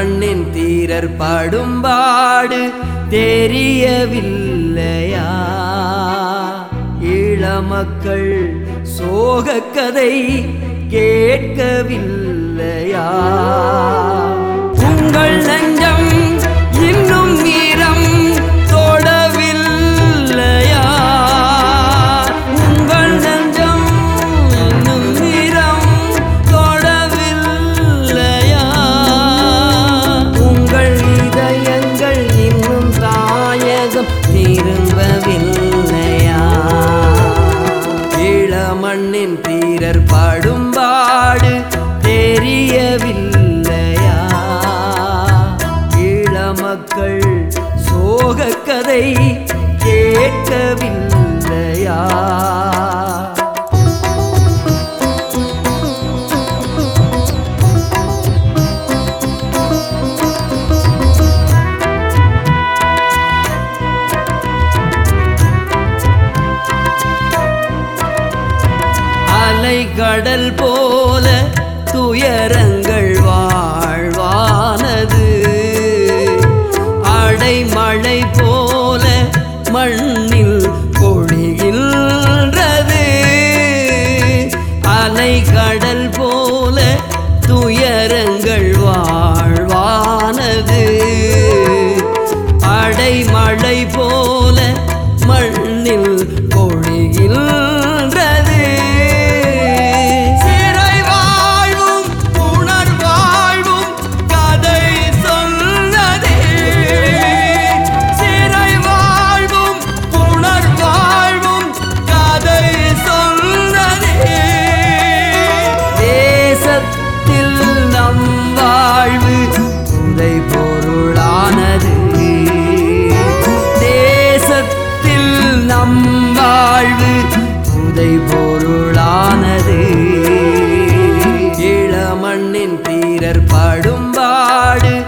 மண்ணின் தீரர் படும்பாடு தெரியவில்லையா இளமக்கள் சோகக் கதை கேட்கவில்லையா உங்கள் நெஞ்சம் இன்னும் வீரம் தொடவில்லையா உங்கள் நெஞ்சம் இன்னும் வீரம் தொடவில்லையா உங்கள் இதயங்கள் இன்னும் தாயகம் திரும்பவில்லையா இளமண்ணின் தீரர் படும்பாடு தெரியவில்லையா இளமக்கள் சோகக் கதை கேட்கவில்லையா அலைகடல் போல துயரங்கள் வாழ்வானது அடைமழை போல மண்ணில் பொழிகின்றது அலைகடல் போல துயரங்கள் வாழ்வானது அடைமழை போல மண்ணில் பொழிகின்றது சிறை வாழ்வும் உணர்வாழ்வும் கதை சொன்னதே சிறை வாழ்வும் உணர்வாழ்வும் கதை சொன்னதே தேசத்தில் நம் வாழ்வு புதை பொருளானது தேசத்தில் நம் வாழ்வு புதை பொருளானது இளமண்ணின் தீரர் படும்பாடு